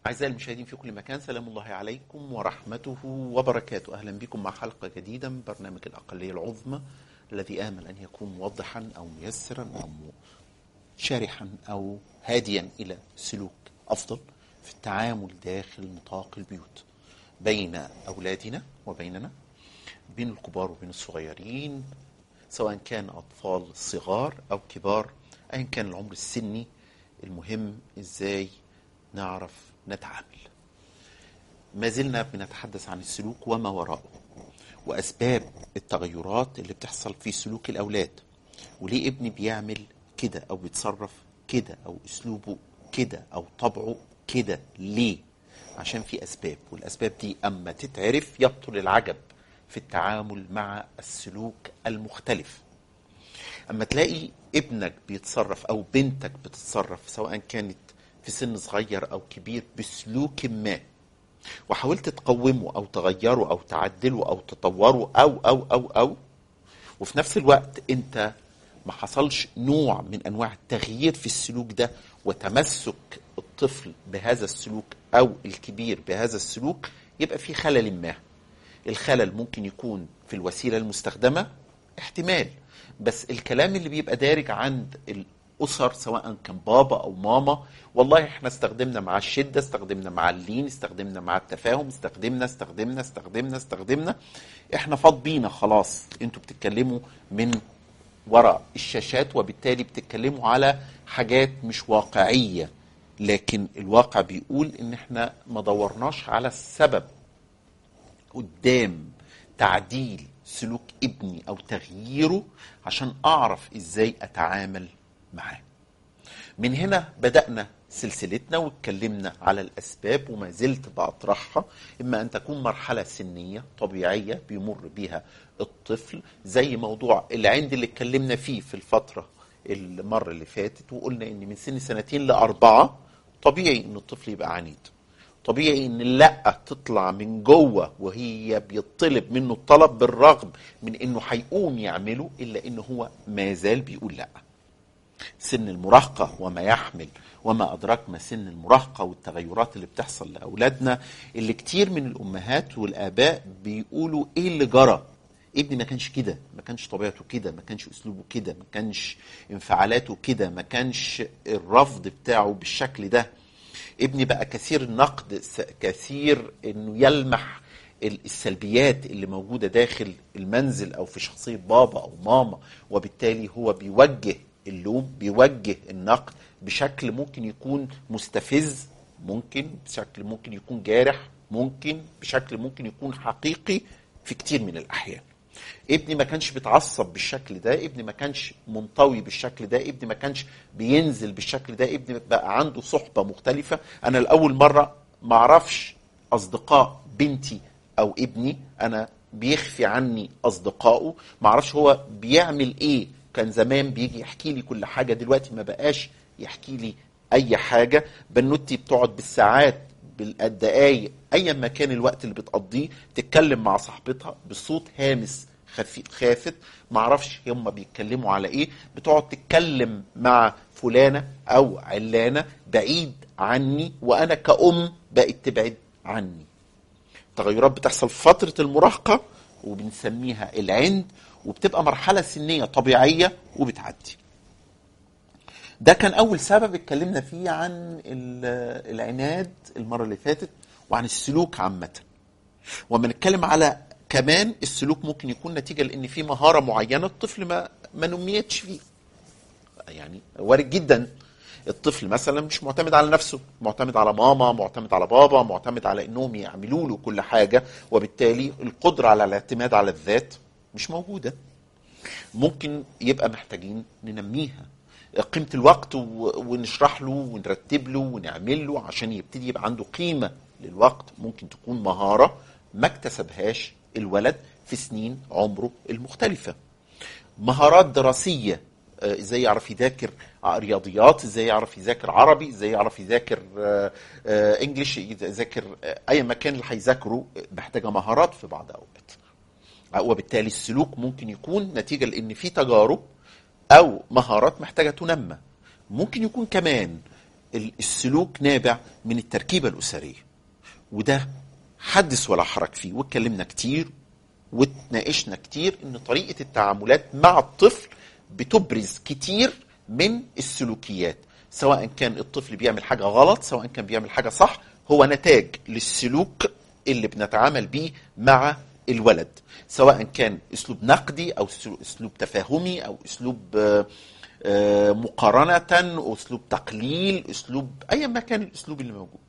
أعزائي المشاهدين في كل مكان سلام الله عليكم ورحمته وبركاته أهلا بكم مع حلقة جديدة من برنامج الأقلية العظمى الذي آمل أن يكون موضحا أو ميسرا أو شارحا أو هاديا إلى سلوك أفضل في التعامل داخل نطاق البيوت بين أولادنا وبيننا بين الكبار وبين الصغيرين سواء كان أطفال صغار أو كبار أيا كان العمر السني المهم إزاي نعرف نتعامل ما زلنا بنتحدث عن السلوك وما وراءه وأسباب التغيرات اللي بتحصل في سلوك الأولاد وليه ابني بيعمل كده أو بيتصرف كده أو أسلوبه كده أو طبعه كده ليه عشان في أسباب والأسباب دي أما تتعرف يبطل العجب في التعامل مع السلوك المختلف اما تلاقي ابنك بيتصرف او بنتك بتتصرف سواء كانت في سن صغير او كبير بسلوك ما وحاولت تقومه او تغيره او تعدله او تطوره او او او او وفي نفس الوقت انت ما حصلش نوع من انواع التغيير في السلوك ده وتمسك الطفل بهذا السلوك او الكبير بهذا السلوك يبقى في خلل ما الخلل ممكن يكون في الوسيله المستخدمه احتمال بس الكلام اللي بيبقى دارج عند الاسر سواء كان بابا او ماما والله احنا استخدمنا مع الشده استخدمنا مع اللين استخدمنا مع التفاهم استخدمنا استخدمنا استخدمنا استخدمنا احنا فاض بينا خلاص انتوا بتتكلموا من وراء الشاشات وبالتالي بتتكلموا على حاجات مش واقعيه لكن الواقع بيقول ان احنا ما دورناش على السبب قدام تعديل سلوك ابني او تغييره عشان اعرف ازاي اتعامل معاه من هنا بدأنا سلسلتنا واتكلمنا على الأسباب وما زلت بأطرحها إما أن تكون مرحلة سنية طبيعية بيمر بيها الطفل زي موضوع العند اللي اتكلمنا فيه في الفترة المرة اللي فاتت وقلنا إن من سن سنتين لأربعة طبيعي إن الطفل يبقى عنيد طبيعي ان لا تطلع من جوه وهي بيطلب منه الطلب بالرغم من انه هيقوم يعمله الا انه هو ما زال بيقول لا سن المراهقه وما يحمل وما ادراك ما سن المراهقه والتغيرات اللي بتحصل لاولادنا اللي كتير من الامهات والاباء بيقولوا ايه اللي جرى ابني ما كانش كده ما كانش طبيعته كده ما كانش اسلوبه كده ما كانش انفعالاته كده ما كانش الرفض بتاعه بالشكل ده ابني بقى كثير النقد كثير انه يلمح السلبيات اللي موجودة داخل المنزل او في شخصية بابا او ماما وبالتالي هو بيوجه اللوم بيوجه النقد بشكل ممكن يكون مستفز ممكن بشكل ممكن يكون جارح ممكن بشكل ممكن يكون حقيقي في كتير من الاحيان ابني ما كانش بيتعصب بالشكل ده ابني ما كانش منطوي بالشكل ده ابني ما كانش بينزل بالشكل ده ابني بقى عنده صحبة مختلفة انا الاول مرة ما اعرفش اصدقاء بنتي او ابني انا بيخفي عني اصدقائه ما اعرفش هو بيعمل ايه كان زمان بيجي يحكي لي كل حاجة دلوقتي ما بقاش يحكي لي اي حاجة بنوتي بتقعد بالساعات بالدقايق ايا ما كان الوقت اللي بتقضيه تتكلم مع صاحبتها بصوت هامس خفيف خافت معرفش هم بيتكلموا على ايه بتقعد تتكلم مع فلانة او علانة بعيد عني وانا كأم بقت تبعد عني تغيرات بتحصل في فترة المراهقة وبنسميها العند وبتبقى مرحلة سنية طبيعية وبتعدي ده كان اول سبب اتكلمنا فيه عن العناد المره اللي فاتت وعن السلوك عامه وما نتكلم على كمان السلوك ممكن يكون نتيجه لان في مهاره معينه الطفل ما ما نميتش فيه يعني وارد جدا الطفل مثلا مش معتمد على نفسه معتمد على ماما معتمد على بابا معتمد على انهم يعملوا له كل حاجه وبالتالي القدره على الاعتماد على الذات مش موجوده ممكن يبقى محتاجين ننميها قيمة الوقت ونشرح له ونرتب له ونعمل له عشان يبتدي يبقى عنده قيمة للوقت ممكن تكون مهارة ما اكتسبهاش الولد في سنين عمره المختلفة مهارات دراسية ازاي يعرف يذاكر رياضيات ازاي يعرف يذاكر عربي ازاي يعرف يذاكر انجليش يذاكر اي مكان اللي هيذاكره محتاجه مهارات في بعض اوقات وبالتالي السلوك ممكن يكون نتيجه لان في تجارب او مهارات محتاجه تنمى ممكن يكون كمان ال- السلوك نابع من التركيبة الأسرية وده حدث ولا حرج فيه واتكلمنا كتير واتناقشنا كتير ان طريقة التعاملات مع الطفل بتبرز كتير من السلوكيات سواء كان الطفل بيعمل حاجة غلط سواء كان بيعمل حاجة صح هو نتاج للسلوك اللي بنتعامل بيه مع الولد سواء كان اسلوب نقدي او سلو- اسلوب تفاهمي او اسلوب آه، آه، مقارنة اسلوب تقليل اسلوب ايا ما كان الاسلوب اللي موجود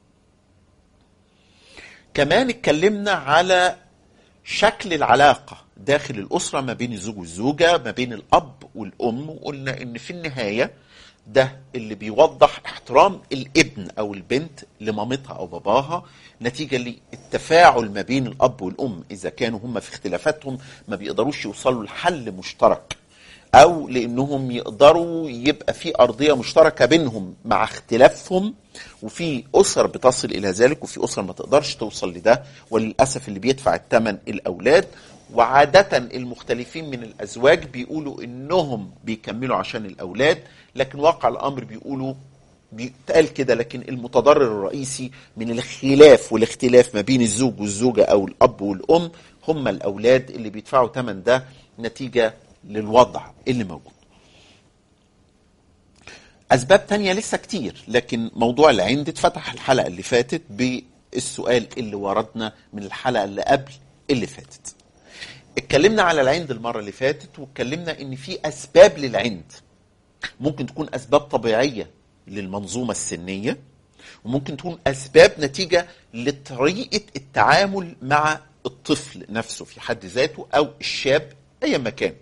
كمان اتكلمنا على شكل العلاقة داخل الأسرة ما بين الزوج والزوجة ما بين الأب والأم وقلنا إن في النهاية ده اللي بيوضح احترام الابن أو البنت لمامتها أو باباها نتيجة للتفاعل ما بين الأب والأم إذا كانوا هم في اختلافاتهم ما بيقدروش يوصلوا لحل مشترك او لانهم يقدروا يبقى في ارضيه مشتركه بينهم مع اختلافهم وفي اسر بتصل الى ذلك وفي اسر ما تقدرش توصل لده وللاسف اللي بيدفع الثمن الاولاد وعاده المختلفين من الازواج بيقولوا انهم بيكملوا عشان الاولاد لكن واقع الامر بيقولوا بيتقال كده لكن المتضرر الرئيسي من الخلاف والاختلاف ما بين الزوج والزوجة أو الأب والأم هم الأولاد اللي بيدفعوا ثمن ده نتيجة للوضع اللي موجود أسباب تانية لسه كتير لكن موضوع العند اتفتح الحلقة اللي فاتت بالسؤال اللي وردنا من الحلقة اللي قبل اللي فاتت اتكلمنا على العند المرة اللي فاتت واتكلمنا ان في أسباب للعند ممكن تكون اسباب طبيعيه للمنظومه السنيه وممكن تكون اسباب نتيجه لطريقه التعامل مع الطفل نفسه في حد ذاته او الشاب ايا ما كان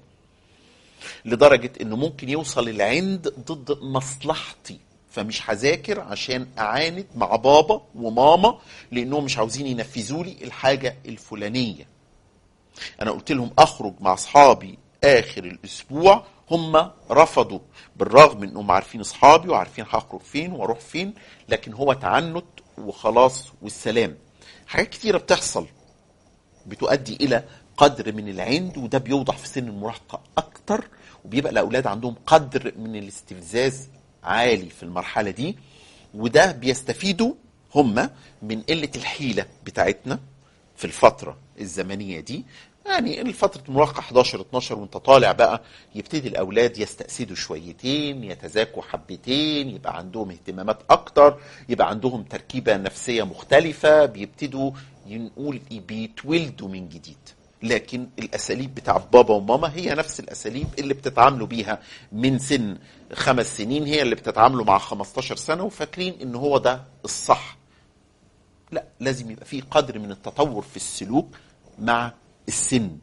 لدرجه انه ممكن يوصل العند ضد مصلحتي فمش هذاكر عشان اعاند مع بابا وماما لانهم مش عاوزين ينفذوا لي الحاجه الفلانيه انا قلت لهم اخرج مع اصحابي اخر الاسبوع هم رفضوا بالرغم من انهم عارفين اصحابي وعارفين هخرج فين واروح فين لكن هو تعنت وخلاص والسلام حاجات كتيره بتحصل بتؤدي الى قدر من العند وده بيوضح في سن المراهقه اكتر وبيبقى الاولاد عندهم قدر من الاستفزاز عالي في المرحله دي وده بيستفيدوا هم من قله الحيله بتاعتنا في الفتره الزمنيه دي يعني فترة المراهقة 11 12 وانت طالع بقى يبتدي الأولاد يستأسدوا شويتين يتزاكوا حبتين يبقى عندهم اهتمامات أكتر يبقى عندهم تركيبة نفسية مختلفة بيبتدوا نقول إيه بيتولدوا من جديد لكن الأساليب بتاع بابا وماما هي نفس الأساليب اللي بتتعاملوا بيها من سن خمس سنين هي اللي بتتعاملوا مع 15 سنة وفاكرين إن هو ده الصح لا لازم يبقى في قدر من التطور في السلوك مع السن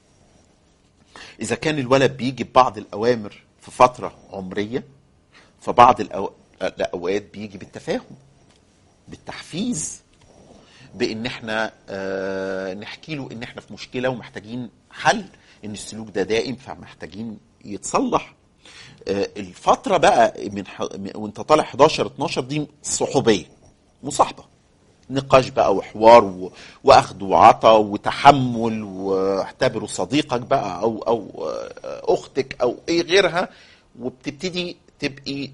إذا كان الولد بيجي ببعض الأوامر في فترة عمرية فبعض الأو... الأوقات بيجي بالتفاهم بالتحفيز بإن إحنا آه نحكي له إن إحنا في مشكلة ومحتاجين حل إن السلوك ده دائم فمحتاجين يتصلح آه الفترة بقى من ح... وانت طالع 11 12 دي صحوبية مصاحبة نقاش بقى وحوار و... واخد وعطا وتحمل واعتبره صديقك بقى او او اختك او اي غيرها وبتبتدي تبقي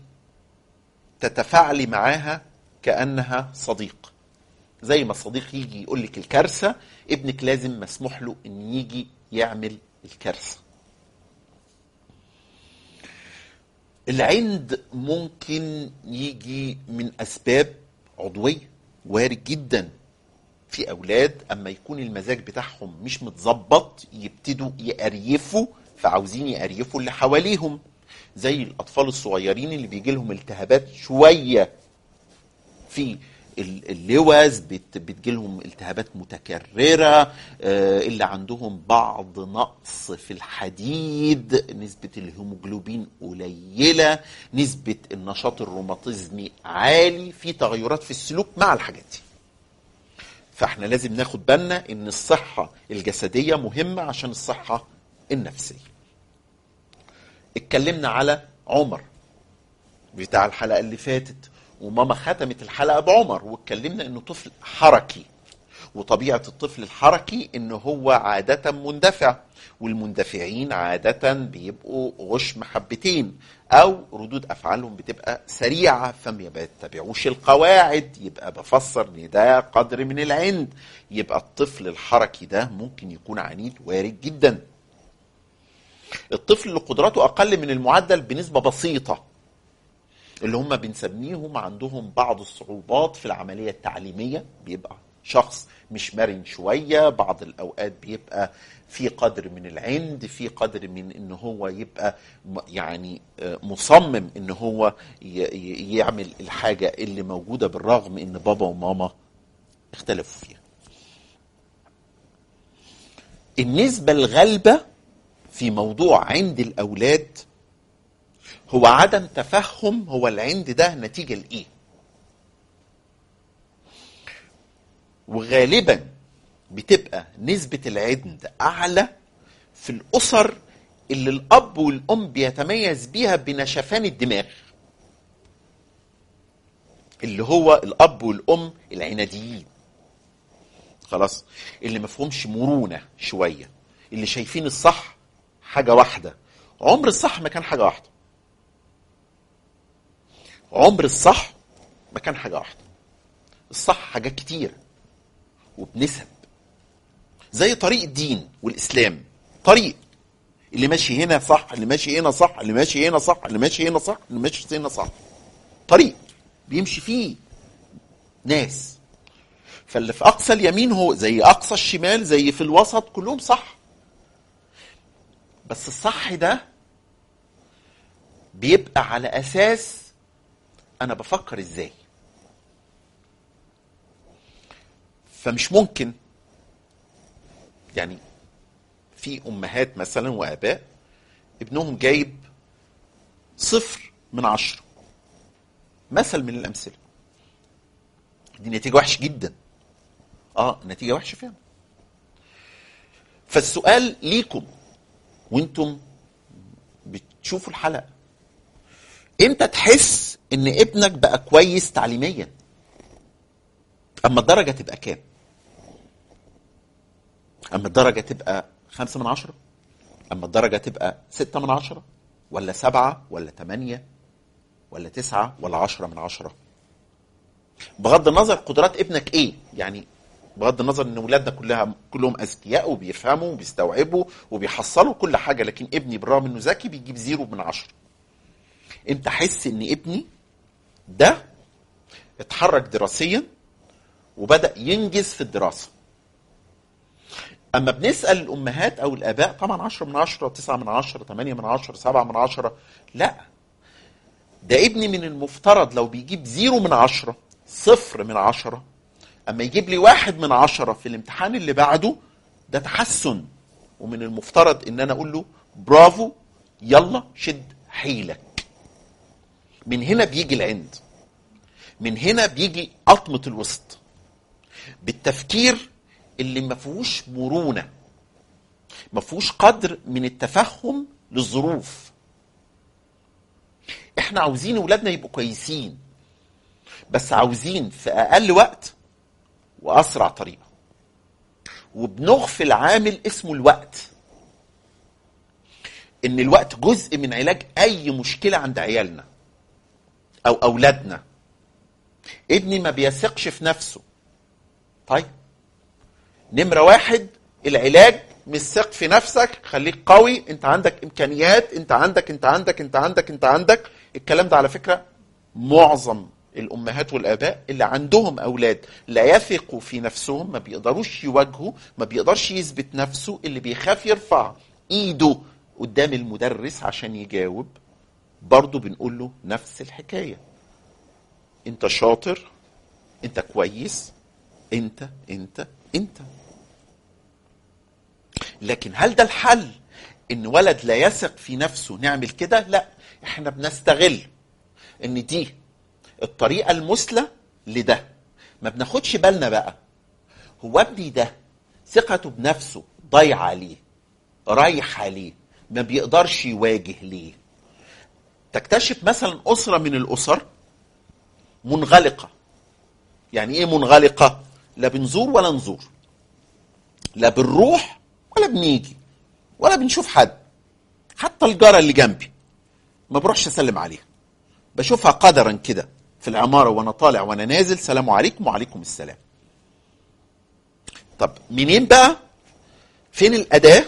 تتفاعلي معاها كانها صديق زي ما الصديق يجي يقول لك الكارثه ابنك لازم مسموح له ان يجي يعمل الكارثه العند ممكن يجي من اسباب عضويه وارد جدا في اولاد اما يكون المزاج بتاعهم مش متظبط يبتدوا يقريفوا فعاوزين يقريفوا اللي حواليهم زي الاطفال الصغيرين اللي بيجي لهم التهابات شويه في اللوز بتجي لهم التهابات متكرره اللي عندهم بعض نقص في الحديد نسبه الهيموجلوبين قليله نسبه النشاط الروماتيزمي عالي في تغيرات في السلوك مع الحاجات دي فاحنا لازم ناخد بالنا ان الصحه الجسديه مهمه عشان الصحه النفسيه اتكلمنا على عمر بتاع الحلقه اللي فاتت وماما ختمت الحلقه بعمر واتكلمنا انه طفل حركي وطبيعة الطفل الحركي ان هو عادة مندفع والمندفعين عادة بيبقوا غشم حبتين او ردود افعالهم بتبقى سريعة فما بيتبعوش القواعد يبقى بفسر ان ده قدر من العند يبقى الطفل الحركي ده ممكن يكون عنيد وارد جدا الطفل اللي قدراته اقل من المعدل بنسبة بسيطة اللي هم بنسميهم عندهم بعض الصعوبات في العملية التعليمية بيبقى شخص مش مرن شوية بعض الأوقات بيبقى في قدر من العند في قدر من ان هو يبقى م- يعني آه، مصمم ان هو ي- ي- يعمل الحاجة اللي موجودة بالرغم ان بابا وماما اختلفوا فيها النسبة الغالبة في موضوع عند الأولاد هو عدم تفهم هو العند ده نتيجة لإيه وغالبا بتبقى نسبة العند أعلى في الأسر اللي الأب والأم بيتميز بيها بنشفان الدماغ اللي هو الأب والأم العناديين خلاص اللي مفهومش مرونة شوية اللي شايفين الصح حاجة واحدة عمر الصح ما كان حاجة واحدة عمر الصح ما كان حاجة واحدة الصح حاجات كتير وبنسب زي طريق الدين والإسلام طريق اللي ماشي هنا صح اللي ماشي هنا صح اللي ماشي هنا صح اللي ماشي هنا صح اللي ماشي هنا صح طريق بيمشي فيه ناس فاللي في أقصى اليمين هو زي أقصى الشمال زي في الوسط كلهم صح بس الصح ده بيبقى على أساس انا بفكر ازاي فمش ممكن يعني في امهات مثلا واباء ابنهم جايب صفر من عشرة مثل من الامثله دي نتيجه وحشه جدا اه نتيجه وحشه فعلا فالسؤال ليكم وانتم بتشوفوا الحلقه امتى تحس ان ابنك بقى كويس تعليميا اما الدرجه تبقى كام اما الدرجه تبقى خمسة من عشرة اما الدرجه تبقى ستة من عشرة ولا سبعة ولا تمانية ولا تسعة ولا عشرة من عشرة بغض النظر قدرات ابنك ايه يعني بغض النظر ان ولادنا كلها كلهم اذكياء وبيفهموا وبيستوعبوا وبيحصلوا كل حاجه لكن ابني بالرغم انه ذكي بيجيب زيرو من عشرة امتى احس ان ابني ده اتحرك دراسيا وبدا ينجز في الدراسه اما بنسال الامهات او الاباء طبعا 10 من 10 9 من 10 8 من 10 7 من 10 لا ده ابني من المفترض لو بيجيب زيرو من 10 صفر من 10 اما يجيب لي واحد من 10 في الامتحان اللي بعده ده تحسن ومن المفترض ان انا اقول له برافو يلا شد حيلك من هنا بيجي العند من هنا بيجي قطمة الوسط بالتفكير اللي ما فيهوش مرونة ما فيهوش قدر من التفهم للظروف احنا عاوزين ولادنا يبقوا كويسين بس عاوزين في اقل وقت واسرع طريقه وبنغفل عامل اسمه الوقت ان الوقت جزء من علاج اي مشكله عند عيالنا او اولادنا ابني ما بيثقش في نفسه طيب نمره واحد العلاج مش ثق في نفسك خليك قوي انت عندك امكانيات انت عندك انت عندك انت عندك انت عندك الكلام ده على فكره معظم الامهات والاباء اللي عندهم اولاد لا يثقوا في نفسهم ما بيقدروش يواجهوا ما بيقدرش يثبت نفسه اللي بيخاف يرفع ايده قدام المدرس عشان يجاوب برضه بنقول له نفس الحكايه انت شاطر انت كويس انت انت انت لكن هل ده الحل ان ولد لا يثق في نفسه نعمل كده لا احنا بنستغل ان دي الطريقه المثلى لده ما بناخدش بالنا بقى هو ابني ده ثقته بنفسه ضايعه ليه رايحه ليه ما بيقدرش يواجه ليه تكتشف مثلا اسره من الاسر منغلقه يعني ايه منغلقه لا بنزور ولا نزور لا بنروح ولا بنيجي ولا بنشوف حد حتى الجارة اللي جنبي ما بروحش اسلم عليها بشوفها قدرا كده في العمارة وانا طالع وانا نازل سلام عليكم وعليكم السلام طب منين بقى فين الأداة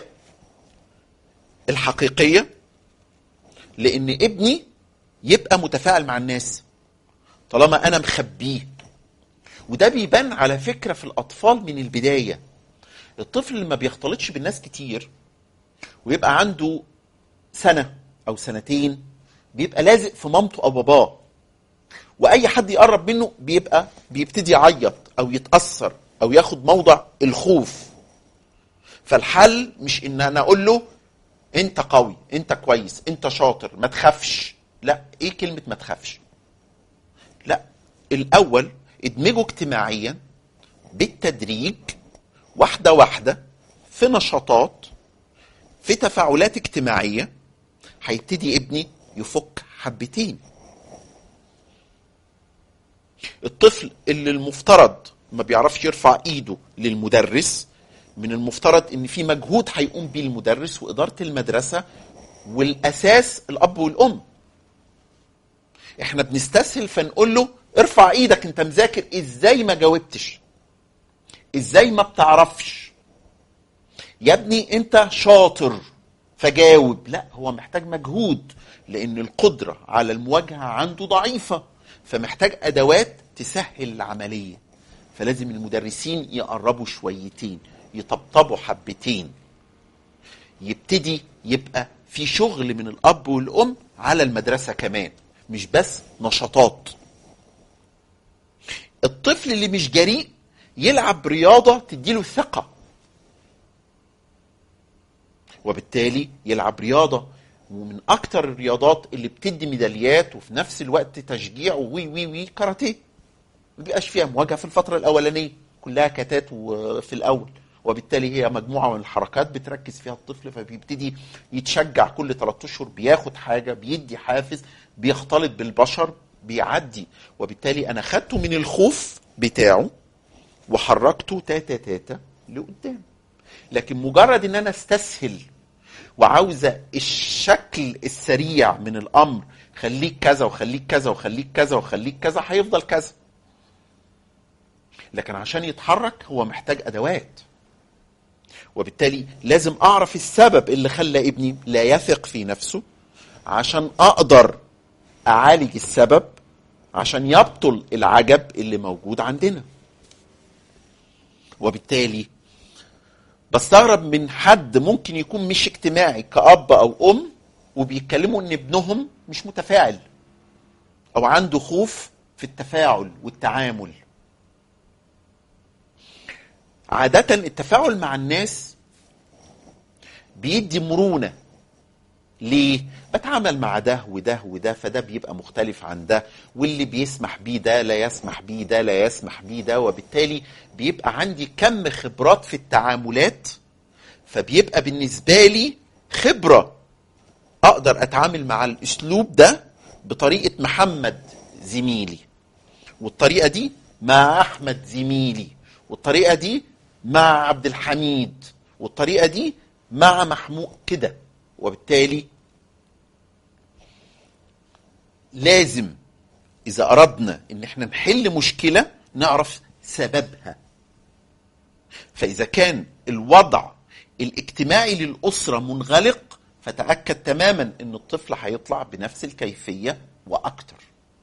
الحقيقية لأن ابني يبقى متفاعل مع الناس طالما أنا مخبيه وده بيبان على فكرة في الأطفال من البداية الطفل اللي ما بيختلطش بالناس كتير ويبقى عنده سنة أو سنتين بيبقى لازق في مامته أو باباه وأي حد يقرب منه بيبقى بيبتدي يعيط أو يتأثر أو ياخد موضع الخوف فالحل مش ان انا اقول له انت قوي انت كويس انت شاطر ما تخافش لا ايه كلمه ما تخافش لا الاول ادمجه اجتماعيا بالتدريج واحده واحده في نشاطات في تفاعلات اجتماعيه هيبتدي ابني يفك حبتين الطفل اللي المفترض ما بيعرفش يرفع ايده للمدرس من المفترض ان في مجهود هيقوم بيه المدرس واداره المدرسه والاساس الاب والام احنا بنستسهل فنقول له ارفع ايدك انت مذاكر ازاي ما جاوبتش ازاي ما بتعرفش يا ابني انت شاطر فجاوب لا هو محتاج مجهود لان القدره على المواجهه عنده ضعيفه فمحتاج ادوات تسهل العمليه فلازم المدرسين يقربوا شويتين يطبطبوا حبتين يبتدي يبقى في شغل من الاب والام على المدرسه كمان مش بس نشاطات الطفل اللي مش جريء يلعب رياضه تديله ثقه وبالتالي يلعب رياضه ومن اكتر الرياضات اللي بتدي ميداليات وفي نفس الوقت تشجيع وي وي وي كاراتيه ما بيبقاش فيها مواجهه في الفتره الاولانيه كلها كتات في الاول وبالتالي هي مجموعه من الحركات بتركز فيها الطفل فبيبتدي يتشجع كل 3 اشهر بياخد حاجه بيدي حافز بيختلط بالبشر بيعدي وبالتالي انا خدته من الخوف بتاعه وحركته تاتا تاتا لقدام لكن مجرد ان انا استسهل وعاوزه الشكل السريع من الامر خليك كذا وخليك كذا وخليك كذا وخليك كذا هيفضل كذا لكن عشان يتحرك هو محتاج ادوات وبالتالي لازم اعرف السبب اللي خلى ابني لا يثق في نفسه عشان اقدر اعالج السبب عشان يبطل العجب اللي موجود عندنا وبالتالي بستغرب من حد ممكن يكون مش اجتماعي كأب أو أم وبيتكلموا إن ابنهم مش متفاعل أو عنده خوف في التفاعل والتعامل عادة التفاعل مع الناس بيدي مرونة ليه؟ بتعامل مع ده وده وده فده بيبقى مختلف عن ده واللي بيسمح بيه ده لا يسمح بيه ده لا يسمح بيه ده وبالتالي بيبقى عندي كم خبرات في التعاملات فبيبقى بالنسبة لي خبرة أقدر أتعامل مع الأسلوب ده بطريقة محمد زميلي والطريقة دي مع أحمد زميلي والطريقة دي مع عبد الحميد والطريقة دي مع محمود كده وبالتالي لازم إذا أردنا إن احنا نحل مشكلة نعرف سببها فإذا كان الوضع الاجتماعي للأسرة منغلق فتأكد تماما إن الطفل هيطلع بنفس الكيفية وأكتر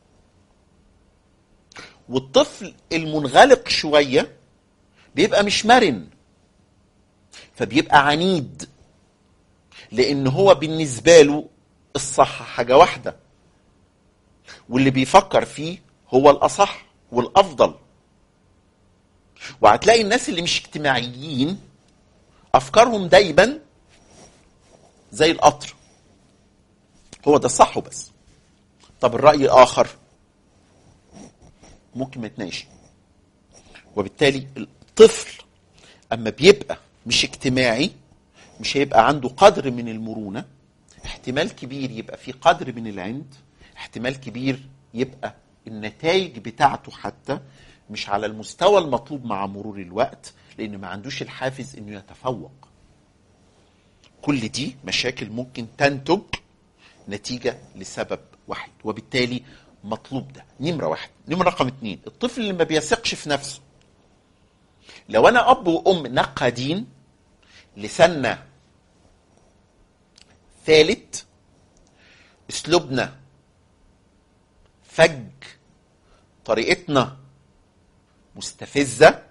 والطفل المنغلق شوية بيبقى مش مرن فبيبقى عنيد لان هو بالنسبه له الصح حاجه واحده واللي بيفكر فيه هو الاصح والافضل وهتلاقي الناس اللي مش اجتماعيين افكارهم دايما زي القطر هو ده الصح وبس طب الراي الاخر ممكن ما يتناقش وبالتالي الطفل اما بيبقى مش اجتماعي مش هيبقى عنده قدر من المرونة احتمال كبير يبقى في قدر من العند احتمال كبير يبقى النتائج بتاعته حتى مش على المستوى المطلوب مع مرور الوقت لان ما عندوش الحافز انه يتفوق كل دي مشاكل ممكن تنتج نتيجة لسبب واحد وبالتالي مطلوب ده نمرة واحد نمرة رقم اتنين الطفل اللي ما بيثقش في نفسه لو انا اب وام نقادين لساننا ثالث اسلوبنا فج طريقتنا مستفزه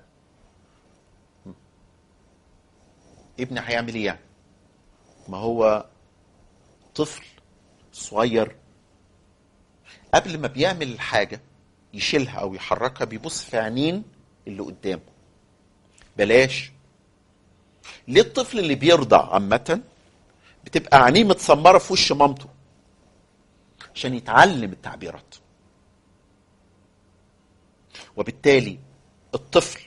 ابني هيعمل ايه يعني ما هو طفل صغير قبل ما بيعمل الحاجه يشيلها او يحركها بيبص في عينين اللي قدامه بلاش ليه الطفل اللي بيرضع عامة بتبقى عينيه متسمرة في وش مامته عشان يتعلم التعبيرات وبالتالي الطفل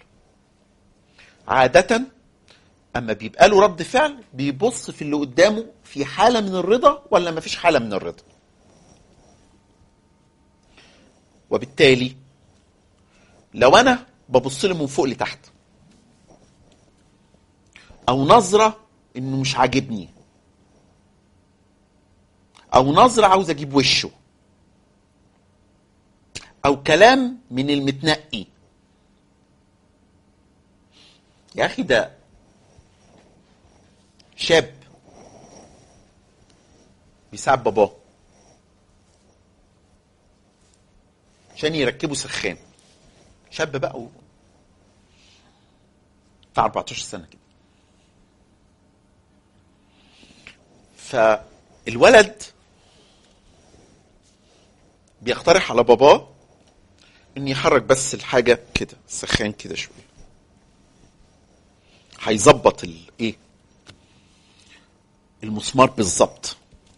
عادة أما بيبقى له رد فعل بيبص في اللي قدامه في حالة من الرضا ولا مفيش حالة من الرضا وبالتالي لو أنا ببص له من فوق لتحت او نظره انه مش عاجبني او نظره عاوز اجيب وشه او كلام من المتنقي يا اخي ده شاب بيساعد باباه عشان يركبوا سخان شاب بقى و... بتاع 14 سنه كده فالولد بيقترح على باباه ان يحرك بس الحاجه كده السخان كده شويه هيظبط الايه المسمار بالظبط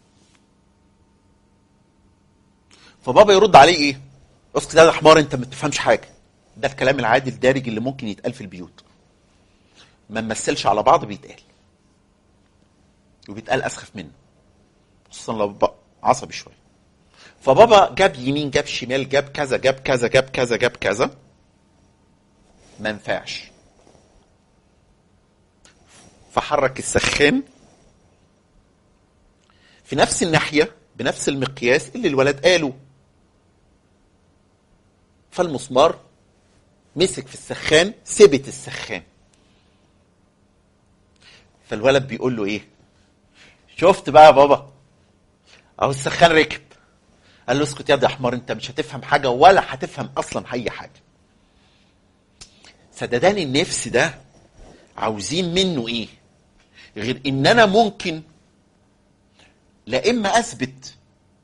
فبابا يرد عليه ايه اسكت يا حمار انت ما بتفهمش حاجه ده الكلام العادي الدارج اللي ممكن يتقال في البيوت ما نمثلش على بعض بيتقال وبيتقال اسخف منه خصوصا لو بقى عصبي شويه فبابا جاب يمين جاب شمال جاب كذا جاب كذا جاب كذا جاب كذا ما ينفعش فحرك السخان في نفس الناحيه بنفس المقياس اللي الولد قاله فالمسمار مسك في السخان ثبت السخان فالولد بيقول له ايه شفت بقى يا بابا اهو السخان ركب قال له اسكت يا ده حمار انت مش هتفهم حاجه ولا هتفهم اصلا اي حاجه سددان النفس ده عاوزين منه ايه غير ان انا ممكن لا اما اثبت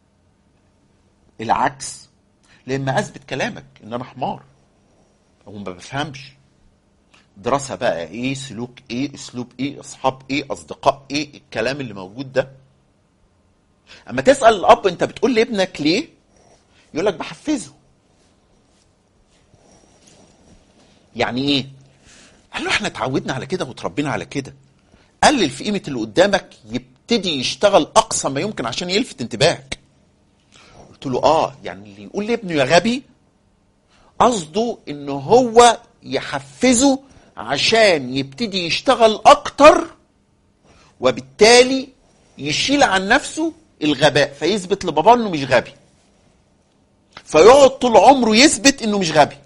العكس لا اما اثبت كلامك ان انا حمار او ما بفهمش دراسه بقى ايه سلوك ايه اسلوب ايه اصحاب ايه اصدقاء ايه الكلام اللي موجود ده اما تسال الاب انت بتقول لابنك ليه يقول لك بحفزه يعني ايه قال له احنا اتعودنا على كده وتربينا على كده قلل في قيمه اللي قدامك يبتدي يشتغل اقصى ما يمكن عشان يلفت انتباهك قلت له اه يعني اللي يقول لابنه يا غبي قصده ان هو يحفزه عشان يبتدي يشتغل اكتر وبالتالي يشيل عن نفسه الغباء فيثبت لباباه انه مش غبي فيقعد طول عمره يثبت انه مش غبي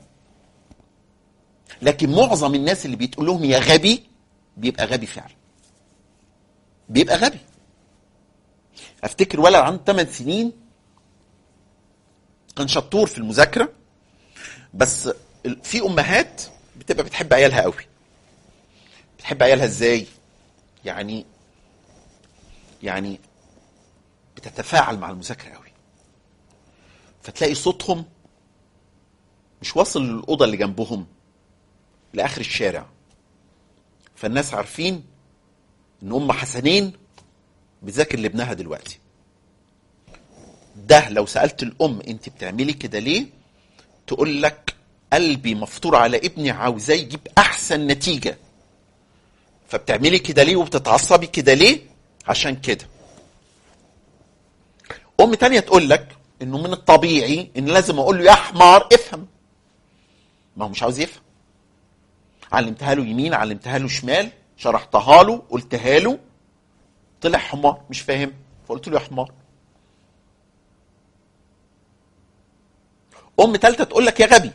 لكن معظم الناس اللي بيتقول لهم يا غبي بيبقى غبي فعلا بيبقى غبي افتكر ولد عنده 8 سنين كان شطور في المذاكره بس في امهات بتبقى بتحب عيالها قوي بتحب عيالها ازاي يعني يعني بتتفاعل مع المذاكره قوي فتلاقي صوتهم مش واصل للاوضه اللي جنبهم لاخر الشارع فالناس عارفين ان ام حسنين بتذاكر لابنها دلوقتي ده لو سالت الام انت بتعملي كده ليه تقول لك قلبي مفطور على ابني عاوزاه يجيب احسن نتيجه فبتعملي كده ليه وبتتعصبي كده ليه عشان كده ام تانية تقول لك انه من الطبيعي ان لازم اقول له يا حمار افهم ما هو مش عاوز يفهم علمتها له يمين علمتها له شمال شرحتها له قلتها له طلع حمار مش فاهم فقلت له يا حمار ام تالتة تقول لك يا غبي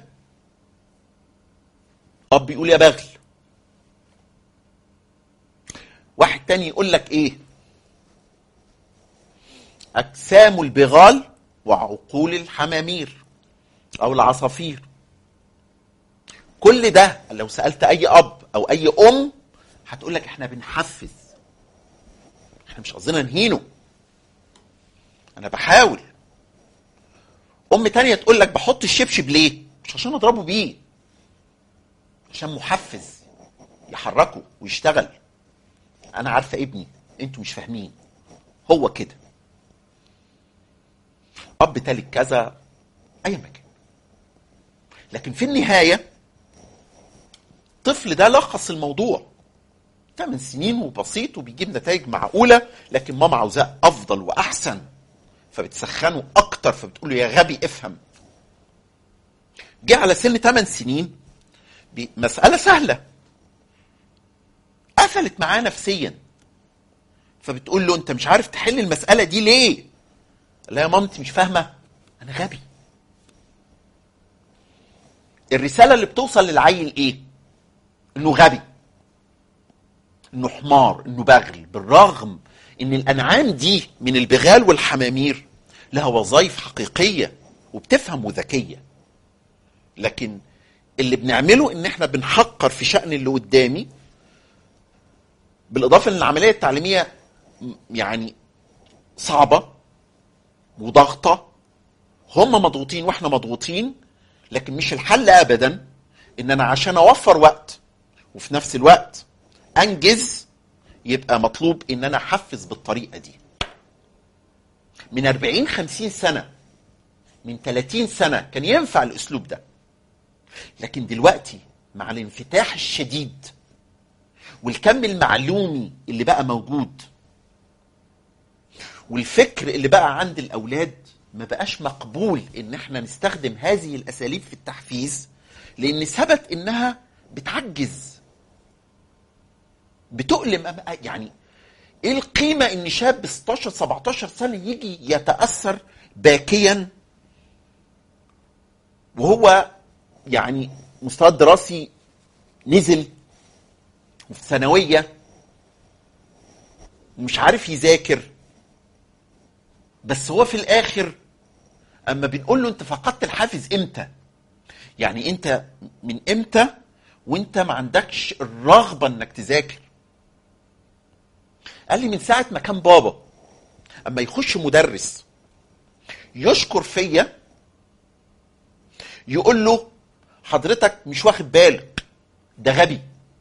اب بيقول يا بغل واحد تاني يقول لك ايه اجسام البغال وعقول الحمامير او العصافير كل ده لو سالت اي اب او اي ام هتقول لك احنا بنحفز احنا مش قصدنا نهينه انا بحاول ام تانية تقول لك بحط الشبشب ليه مش عشان اضربه بيه عشان محفز يحركه ويشتغل انا عارفه ابني انتوا مش فاهمين هو كده اب تالت كذا اي مكان لكن في النهايه الطفل ده لخص الموضوع 8 سنين وبسيط وبيجيب نتائج معقوله لكن ماما عاوزاه افضل واحسن فبتسخنه اكتر فبتقول له يا غبي افهم جه على سن 8 سنين مسألة سهلة قفلت معاه نفسيا فبتقول له انت مش عارف تحل المسألة دي ليه لا يا مامتي مش فاهمة انا غبي الرسالة اللي بتوصل للعيل ايه انه غبي انه حمار انه بغل بالرغم ان الانعام دي من البغال والحمامير لها وظائف حقيقيه وبتفهم وذكيه لكن اللي بنعمله ان احنا بنحقر في شان اللي قدامي بالاضافه ان العمليه التعليميه يعني صعبه وضغطه هم مضغوطين واحنا مضغوطين لكن مش الحل ابدا ان انا عشان اوفر وقت وفي نفس الوقت انجز يبقى مطلوب ان انا احفز بالطريقه دي من 40 50 سنه من 30 سنه كان ينفع الاسلوب ده لكن دلوقتي مع الانفتاح الشديد والكم المعلومي اللي بقى موجود والفكر اللي بقى عند الاولاد ما بقاش مقبول ان احنا نستخدم هذه الاساليب في التحفيز لان ثبت انها بتعجز بتؤلم يعني ايه القيمه ان شاب 16 17 سنه يجي يتاثر باكيا وهو يعني مستوى الدراسي نزل وفي ثانويه ومش عارف يذاكر بس هو في الاخر اما بنقول له انت فقدت الحافز امتى يعني انت من امتى وانت ما عندكش الرغبه انك تذاكر قال لي من ساعه ما كان بابا اما يخش مدرس يشكر فيا يقول له حضرتك مش واخد بالك ده غبي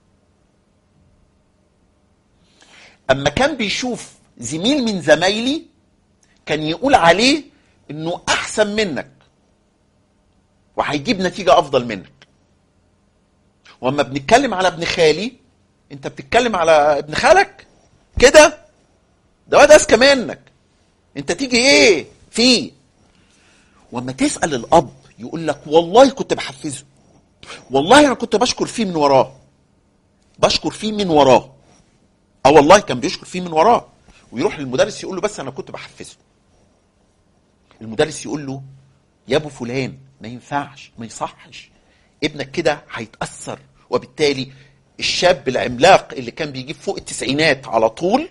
اما كان بيشوف زميل من زمايلي كان يقول عليه انه احسن منك وهيجيب نتيجه افضل منك واما بنتكلم على ابن خالي انت بتتكلم على ابن خالك كده ده واد اذكى منك انت تيجي ايه فيه واما تسال الاب يقول لك والله كنت بحفزه والله انا كنت بشكر فيه من وراه بشكر فيه من وراه اه والله كان بيشكر فيه من وراه ويروح للمدرس يقول له بس انا كنت بحفزه المدرس يقول له يا ابو فلان ما ينفعش ما يصحش ابنك كده هيتاثر وبالتالي الشاب العملاق اللي كان بيجيب فوق التسعينات على طول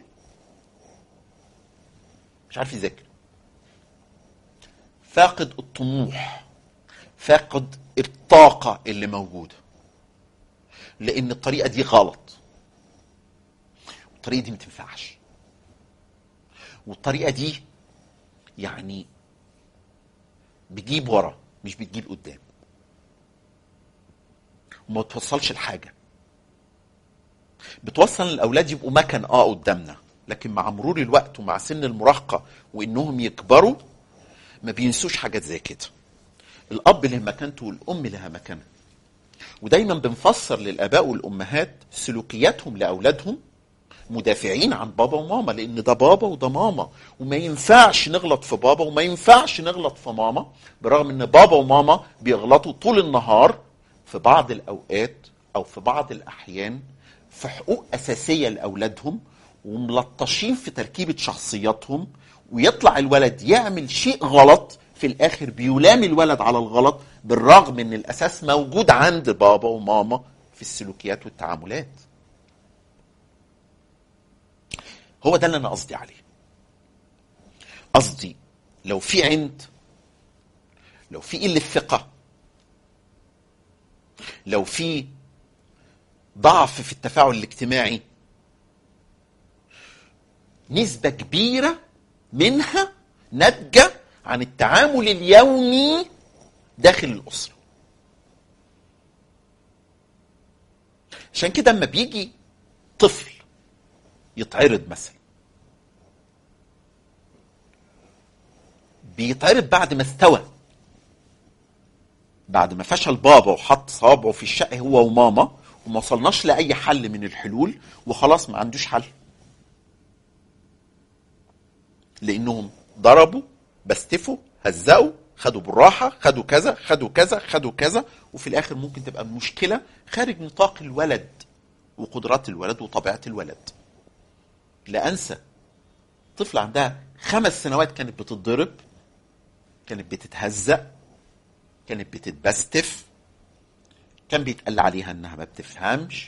مش عارف يذاكر فاقد الطموح فاقد الطاقة اللي موجودة لأن الطريقة دي غلط الطريقة دي ما تنفعش والطريقة دي يعني بتجيب ورا مش بتجيب قدام وما توصلش لحاجة بتوصل الاولاد يبقوا مكن اه قدامنا لكن مع مرور الوقت ومع سن المراهقه وانهم يكبروا ما بينسوش حاجات زي كده الاب له مكانته والام لها مكانها ودايما بنفسر للاباء والامهات سلوكياتهم لاولادهم مدافعين عن بابا وماما لان ده بابا وده ماما وما ينفعش نغلط في بابا وما ينفعش نغلط في ماما برغم ان بابا وماما بيغلطوا طول النهار في بعض الاوقات او في بعض الاحيان في حقوق اساسيه لاولادهم وملطشين في تركيبه شخصياتهم ويطلع الولد يعمل شيء غلط في الاخر بيلام الولد على الغلط بالرغم ان الاساس موجود عند بابا وماما في السلوكيات والتعاملات هو ده اللي انا قصدي عليه قصدي لو في عند لو في قله ثقه لو في ضعف في التفاعل الاجتماعي نسبه كبيره منها ناتجه عن التعامل اليومي داخل الاسره عشان كده اما بيجي طفل يتعرض مثلا بيتعرض بعد ما استوى بعد ما فشل بابا وحط صوابعه في الشقه هو وماما وما وصلناش لاي حل من الحلول وخلاص ما عندوش حل لانهم ضربوا بستفوا هزقوا خدوا بالراحه خدوا كذا خدوا كذا خدوا كذا وفي الاخر ممكن تبقى المشكله خارج نطاق الولد وقدرات الولد وطبيعه الولد لا انسى طفل عندها خمس سنوات كانت بتتضرب كانت بتتهزق كانت بتتبستف كان بيتقال عليها انها ما بتفهمش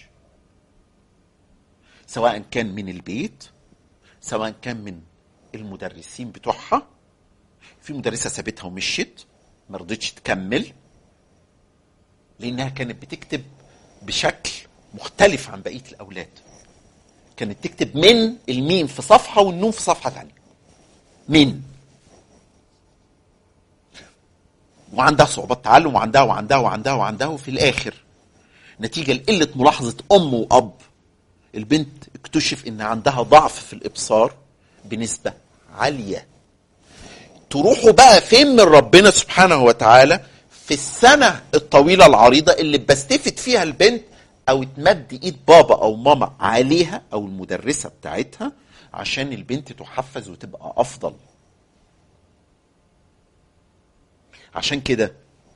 سواء كان من البيت سواء كان من المدرسين بتوعها في مدرسه سابتها ومشيت ما رضتش تكمل لانها كانت بتكتب بشكل مختلف عن بقيه الاولاد كانت تكتب من الميم في صفحه والنون في صفحه ثانيه من وعندها صعوبات تعلم وعندها وعندها وعندها وعندها وفي الاخر نتيجه لقله ملاحظه ام واب البنت اكتشف ان عندها ضعف في الابصار بنسبه عاليه تروحوا بقى فين من ربنا سبحانه وتعالى في السنه الطويله العريضه اللي بستفد فيها البنت او تمد ايد بابا او ماما عليها او المدرسه بتاعتها عشان البنت تحفز وتبقى افضل عشان كده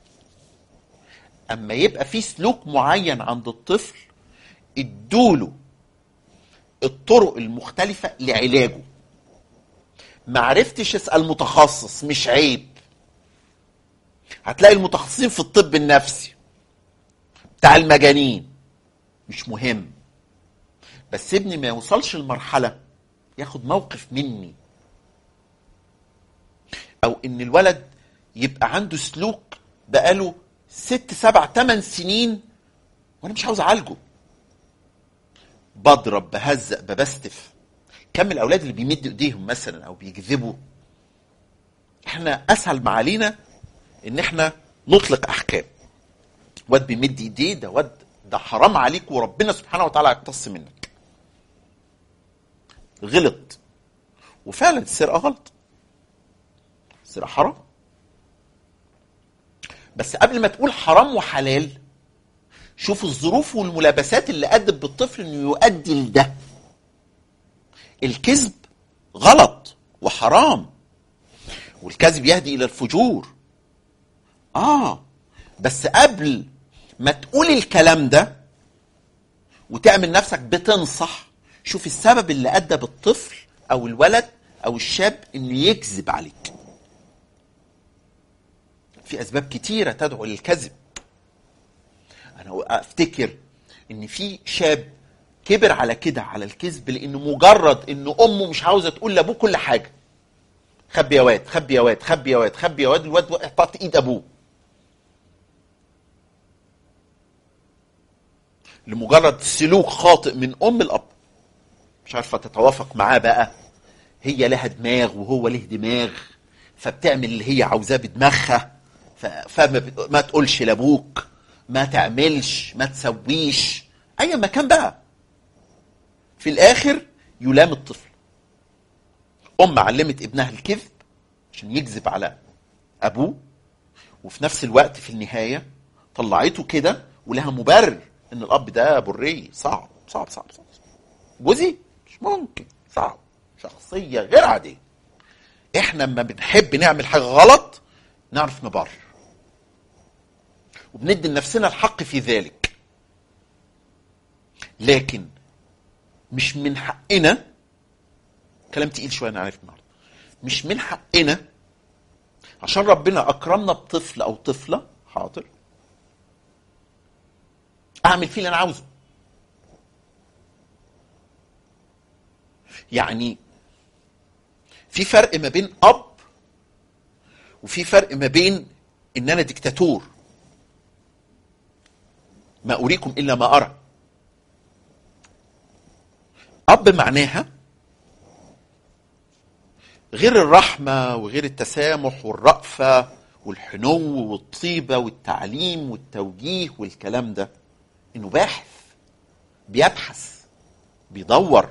اما يبقى في سلوك معين عند الطفل ادوله الطرق المختلفة لعلاجه معرفتش اسأل متخصص مش عيب هتلاقي المتخصصين في الطب النفسي بتاع المجانين مش مهم بس ابني ما يوصلش لمرحلة ياخد موقف مني او ان الولد يبقى عنده سلوك بقاله ست سبع ثمان سنين وانا مش عاوز اعالجه بضرب بهزق ببستف كم الاولاد اللي بيمدوا ايديهم مثلا او بيكذبوا احنا اسهل ما علينا ان احنا نطلق احكام واد بيمد ايديه ده واد ده حرام عليك وربنا سبحانه وتعالى هيقتص منك غلط وفعلا السرقه غلط السرقه حرام بس قبل ما تقول حرام وحلال شوف الظروف والملابسات اللي أدت بالطفل انه يؤدي لده الكذب غلط وحرام والكذب يهدي الى الفجور اه بس قبل ما تقول الكلام ده وتعمل نفسك بتنصح شوف السبب اللي ادى بالطفل او الولد او الشاب انه يكذب عليك في اسباب كتيره تدعو للكذب انا افتكر ان في شاب كبر على كده على الكذب لانه مجرد ان امه مش عاوزه تقول لابوه كل حاجه خبي يا واد خبي يا واد خبي يا واد خبي يا واد الواد وقع تحت ايد ابوه لمجرد سلوك خاطئ من ام الاب مش عارفه تتوافق معاه بقى هي لها دماغ وهو له دماغ فبتعمل اللي هي عاوزاه بدماغها فما بت- ما تقولش لابوك ما تعملش ما تسويش اي مكان بقى في الاخر يلام الطفل ام علمت ابنها الكذب عشان يكذب على ابوه وفي نفس الوقت في النهايه طلعته كده ولها مبرر ان الاب ده بري صعب صعب صعب صعب جوزي مش ممكن صعب شخصيه غير عاديه احنا لما بنحب نعمل حاجه غلط نعرف نبرر وبندي لنفسنا الحق في ذلك لكن مش من حقنا كلام تقيل شويه انا عارف النهارده مش من حقنا عشان ربنا اكرمنا بطفل او طفله حاضر اعمل فيه اللي انا عاوزه يعني في فرق ما بين اب وفي فرق ما بين ان انا ديكتاتور ما اريكم الا ما ارى اب معناها غير الرحمه وغير التسامح والرأفه والحنو والطيبه والتعليم والتوجيه والكلام ده انه باحث بيبحث بيدور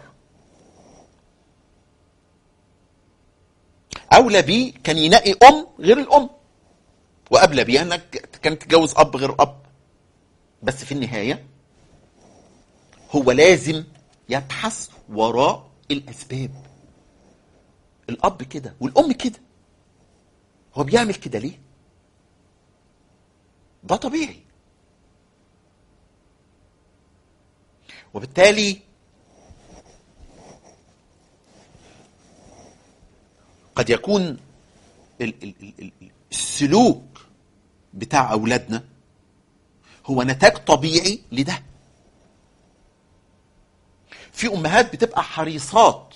اولى بيه كان ينقي ام غير الام وقبل بيه انك كانت تتجوز اب غير اب بس في النهايه هو لازم يبحث وراء الاسباب الاب كده والام كده هو بيعمل كده ليه ده طبيعي وبالتالي قد يكون ال- ال- ال- ال- السلوك بتاع اولادنا هو نتاج طبيعي لده في امهات بتبقى حريصات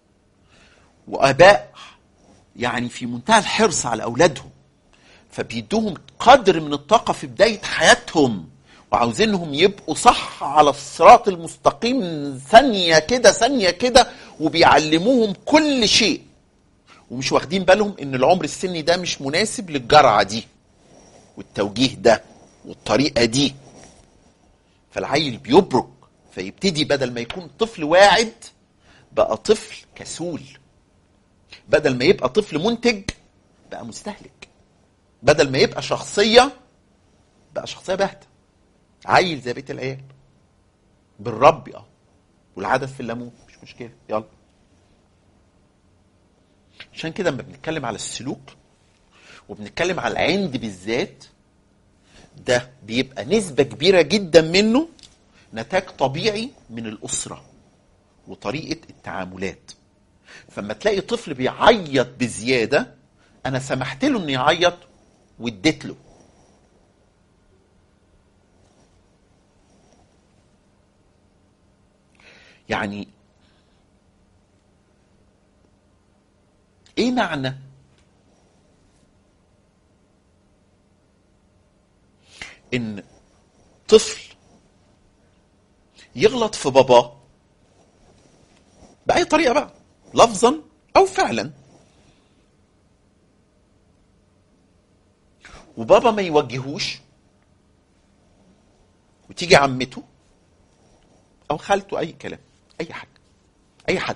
واباء يعني في منتهى الحرص على اولادهم فبيدوهم قدر من الطاقه في بدايه حياتهم وعاوزينهم يبقوا صح على الصراط المستقيم ثانيه كده ثانيه كده وبيعلموهم كل شيء ومش واخدين بالهم ان العمر السني ده مش مناسب للجرعه دي والتوجيه ده والطريقه دي فالعيل بيبرك فيبتدي بدل ما يكون طفل واعد بقى طفل كسول بدل ما يبقى طفل منتج بقى مستهلك بدل ما يبقى شخصيه بقى شخصيه باهته عيل زي بيت العيال بالرب اه والعدس في الليمون مش مشكله يلا عشان كده لما بنتكلم على السلوك وبنتكلم على العند بالذات ده بيبقى نسبة كبيرة جدا منه نتاج طبيعي من الأسرة وطريقة التعاملات فما تلاقي طفل بيعيط بزيادة أنا سمحت له إنه يعيط واديت له يعني ايه معنى ان طفل يغلط في باباه باي طريقه بقى لفظا او فعلا وبابا ما يوجهوش وتيجي عمته او خالته اي كلام اي حاجه اي حد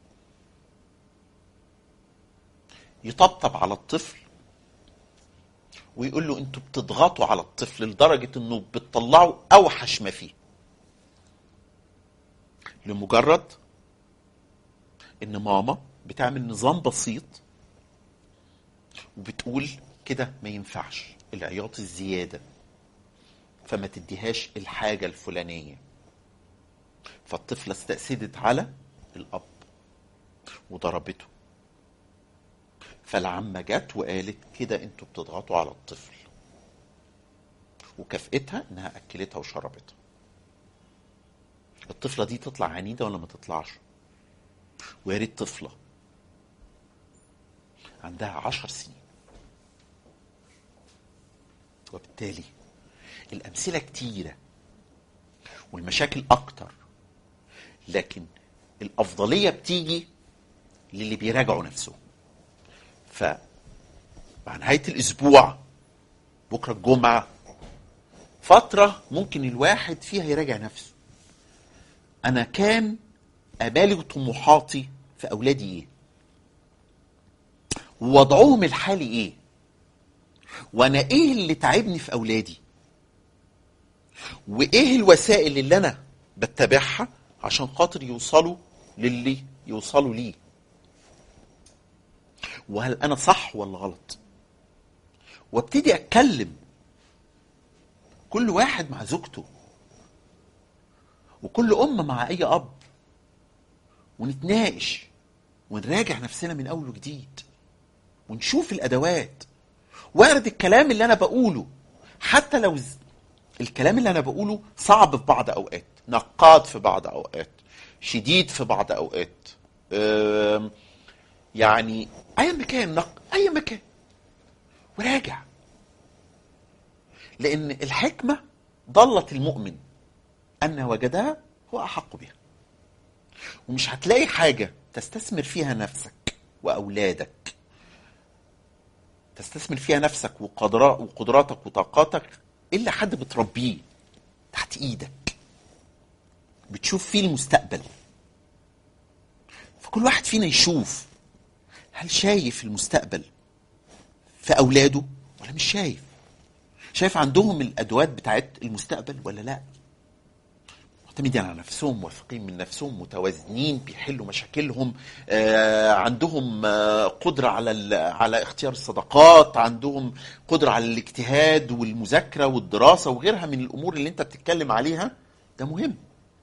يطبطب على الطفل ويقول له انتوا بتضغطوا على الطفل لدرجه انه بتطلعوا اوحش ما فيه لمجرد ان ماما بتعمل نظام بسيط وبتقول كده ما ينفعش العياط الزياده فما تديهاش الحاجه الفلانيه فالطفله استأسدت على الاب وضربته فالعمة جت وقالت كده انتوا بتضغطوا على الطفل وكافئتها انها اكلتها وشربتها الطفلة دي تطلع عنيدة ولا ما تطلعش ويا ريت طفلة عندها عشر سنين وبالتالي الأمثلة كتيرة والمشاكل أكتر لكن الأفضلية بتيجي للي بيراجعوا نفسهم ف مع نهاية الأسبوع بكرة الجمعة فترة ممكن الواحد فيها يراجع نفسه أنا كان أمالي وطموحاتي في أولادي إيه ووضعهم الحالي إيه وأنا إيه اللي تعبني في أولادي وإيه الوسائل اللي أنا بتبعها عشان خاطر يوصلوا للي يوصلوا ليه وهل انا صح ولا غلط وابتدي اتكلم كل واحد مع زوجته وكل ام مع اي اب ونتناقش ونراجع نفسنا من اول وجديد ونشوف الادوات وارد الكلام اللي انا بقوله حتى لو ز- الكلام اللي انا بقوله صعب في بعض اوقات نقاد في بعض اوقات شديد في بعض اوقات أم، يعني اي مكان نق... اي مكان وراجع لان الحكمه ضلت المؤمن ان وجدها هو احق بها ومش هتلاقي حاجه تستثمر فيها نفسك واولادك تستثمر فيها نفسك وقدرا- وقدراتك وطاقاتك الا حد بتربيه تحت ايدك بتشوف فيه المستقبل فكل واحد فينا يشوف هل شايف المستقبل في اولاده ولا مش شايف شايف عندهم الادوات بتاعت المستقبل ولا لا معتمدين على نفسهم واثقين من نفسهم متوازنين بيحلوا مشاكلهم آه، عندهم آه، قدرة على ال- على اختيار الصداقات عندهم قدرة على الاجتهاد والمذاكرة والدراسة وغيرها من الأمور اللي أنت بتتكلم عليها ده مهم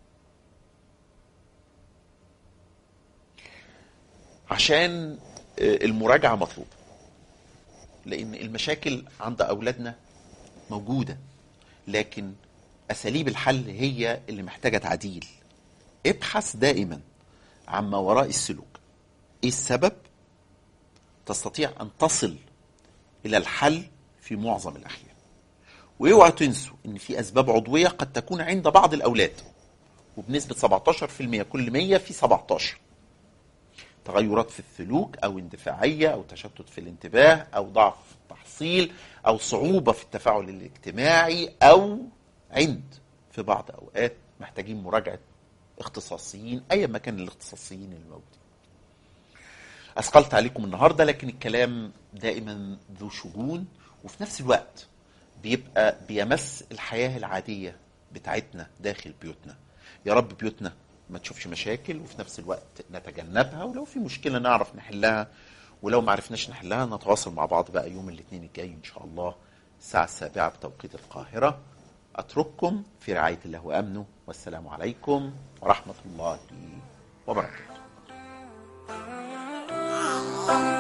عشان آه، المراجعة مطلوبة لأن المشاكل عند أولادنا موجودة لكن أساليب الحل هي اللي محتاجة تعديل ابحث دائما عما وراء السلوك ايه السبب تستطيع ان تصل الى الحل في معظم الاحيان واوعوا تنسوا ان في اسباب عضويه قد تكون عند بعض الاولاد وبنسبه 17% كل 100 في 17 تغيرات في السلوك او اندفاعيه او تشتت في الانتباه او ضعف في التحصيل او صعوبه في التفاعل الاجتماعي او عند في بعض اوقات محتاجين مراجعه اختصاصيين ايا ما كان الاختصاصيين الموجودين. اثقلت عليكم النهارده لكن الكلام دائما ذو شجون وفي نفس الوقت بيبقى بيمس الحياه العاديه بتاعتنا داخل بيوتنا. يا رب بيوتنا ما تشوفش مشاكل وفي نفس الوقت نتجنبها ولو في مشكله نعرف نحلها ولو ما عرفناش نحلها نتواصل مع بعض بقى يوم الاثنين الجاي ان شاء الله الساعه السابعه بتوقيت القاهره اترككم في رعايه الله وامنه والسلام عليكم ورحمه الله وبركاته